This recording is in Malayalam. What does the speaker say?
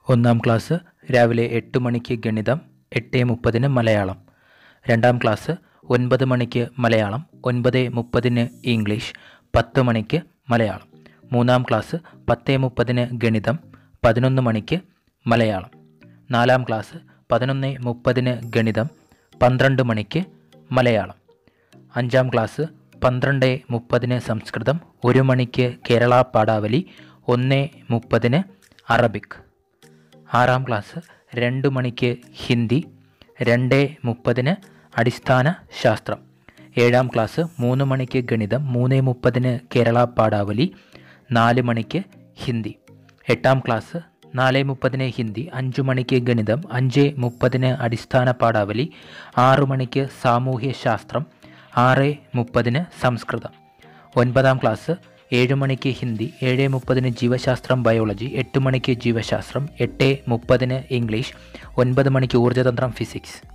ഒന്നാം ക്ലാസ് രാവിലെ എട്ട് മണിക്ക് ഗണിതം എട്ട് മുപ്പതിന് മലയാളം രണ്ടാം ക്ലാസ് ഒൻപത് മണിക്ക് മലയാളം ഒൻപത് മുപ്പതിന് ഇംഗ്ലീഷ് പത്ത് മണിക്ക് മലയാളം മൂന്നാം ക്ലാസ് പത്ത് മുപ്പതിന് ഗണിതം പതിനൊന്ന് മണിക്ക് മലയാളം നാലാം ക്ലാസ് പതിനൊന്ന് മുപ്പതിന് ഗണിതം പന്ത്രണ്ട് മണിക്ക് മലയാളം അഞ്ചാം ക്ലാസ് പന്ത്രണ്ട് മുപ്പതിന് സംസ്കൃതം ഒരു മണിക്ക് കേരള പാഠാവലി ഒന്ന് മുപ്പതിന് അറബിക് ആറാം ക്ലാസ് രണ്ട് മണിക്ക് ഹിന്ദി രണ്ട് മുപ്പതിന് അടിസ്ഥാന ശാസ്ത്രം ഏഴാം ക്ലാസ് മൂന്ന് മണിക്ക് ഗണിതം മൂന്ന് മുപ്പതിന് കേരള പാഠാവലി നാല് മണിക്ക് ഹിന്ദി എട്ടാം ക്ലാസ് നാല് മുപ്പതിന് ഹിന്ദി അഞ്ച് മണിക്ക് ഗണിതം അഞ്ച് മുപ്പതിന് അടിസ്ഥാന പാഠാവലി ആറ് മണിക്ക് സാമൂഹ്യ ശാസ്ത്രം ആറ് മുപ്പതിന് സംസ്കൃതം ഒൻപതാം ക്ലാസ് ഏഴ് മണിക്ക് ഹിന്ദി ഏഴ് മുപ്പതിന് ജീവശാസ്ത്രം ബയോളജി എട്ട് മണിക്ക് ജീവശാസ്ത്രം എട്ട് മുപ്പതിന് ഇംഗ്ലീഷ് ഒൻപത് മണിക്ക് ഊർജ്ജതന്ത്രം ഫിസിക്സ്